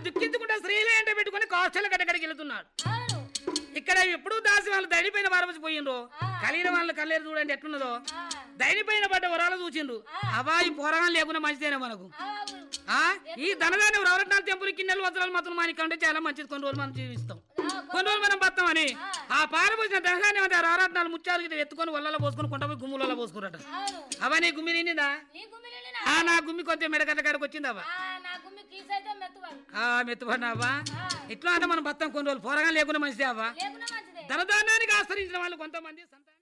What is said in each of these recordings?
దుఃఖించుకుంటే స్త్రీలే అంటే పెట్టుకుని కాస్టల్ గడ్డగడికి వెళ్తున్నాడు అవును ఇక్కడ ఎప్పుడు దాసి వాళ్ళు దైనిపైన పారవసి పోయిండ్రు కలిగిన వాళ్ళు కల్లేరు చూడండి ఎట్లున్నదో ఆ, దైనిపైన పడ్డ వరాలు చూసిండ్రు అవా ఈ పోరాణం లేకుండా మంచిదేనా మనకు అవును ఆ ఈ ధనదాన్ని రవరత్నాలు తెంపులు కిన్నెలు వజ్రాలు మాత్రం మానికి ఉంటే చాలా మంచిది కొన్ని రోజులు మనం జీవిస్తాం కొన్ని రోజులు మనం బతామని ఆ పారపోసిన ధనదాన్ని అంటే ఆ రవరత్నాలు ముత్యాలు గిట్ల ఎత్తుకొని వల్లలో పోసుకొని కొంట పోయి గుమ్ములలో పోసుకున్నట అవును అవన్నీ గుమ్మి నిండిందా నీ గుమ్మిలేనా ఆ నా గుమ్మి కొంచెం మెడగడ్డ కాడికి వచ్చింది అవ్వ ఆ, నా గుమ్మి కీసైతే మెత్తువాడు ఆ మెత్తుపడినావా ఇట్లా అంటే మనం బతాం కొన్ని రోజులు పోరగా లేకుండా మంచిదే అవ్వ లేకున్నా మంచిదే ధనదానానికి ఆశ్రయించిన వాళ్ళు కొంతమంది సంతానం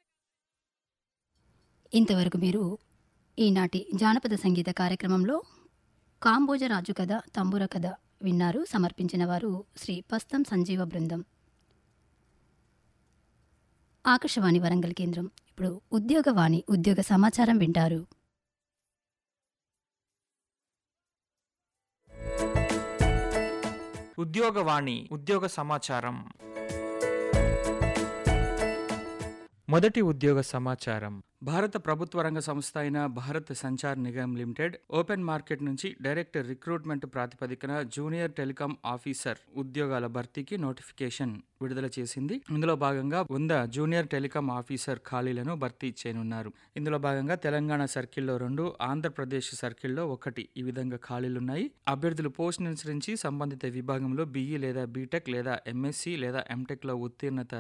ఇంతవరకు మీరు ఈనాటి జానపద సంగీత కార్యక్రమంలో కాంబోజరాజు కథ తంబుర కథ విన్నారు సమర్పించిన వారు శ్రీ పస్తం సంజీవ బృందం ఆకాశవాణి వరంగల్ కేంద్రం ఇప్పుడు ఉద్యోగవాణి ఉద్యోగ సమాచారం వింటారు ఉద్యోగవాణి ఉద్యోగ సమాచారం మొదటి ఉద్యోగ సమాచారం భారత ప్రభుత్వ రంగ సంస్థ అయిన Bharat Sanchar Nigam limited open market నుంచి డైరెక్ట్ రిక్రూట్మెంట్ ప్రాతిపదికన జూనియర్ టెలికాం ఆఫీసర్ ఉద్యోగాల భర్తీకి నోటిఫికేషన్ విడుదల చేసింది ఇందులో భాగంగా వంద జూనియర్ టెలికాం ఆఫీసర్ ఖాళీలను భర్తీ చేయనున్నారు ఇందులో భాగంగా తెలంగాణ సర్కిల్లో రెండు ఆంధ్రప్రదేశ్ సర్కిల్లో ఒకటి ఈ విధంగా ఖాళీలున్నాయి అభ్యర్థులు పోస్ట్ అనుసరించి సంబంధిత విభాగంలో బీఈ లేదా బీటెక్ లేదా ఎంఎస్సి లేదా ఎంటెక్ లో ఉత్తీర్ణత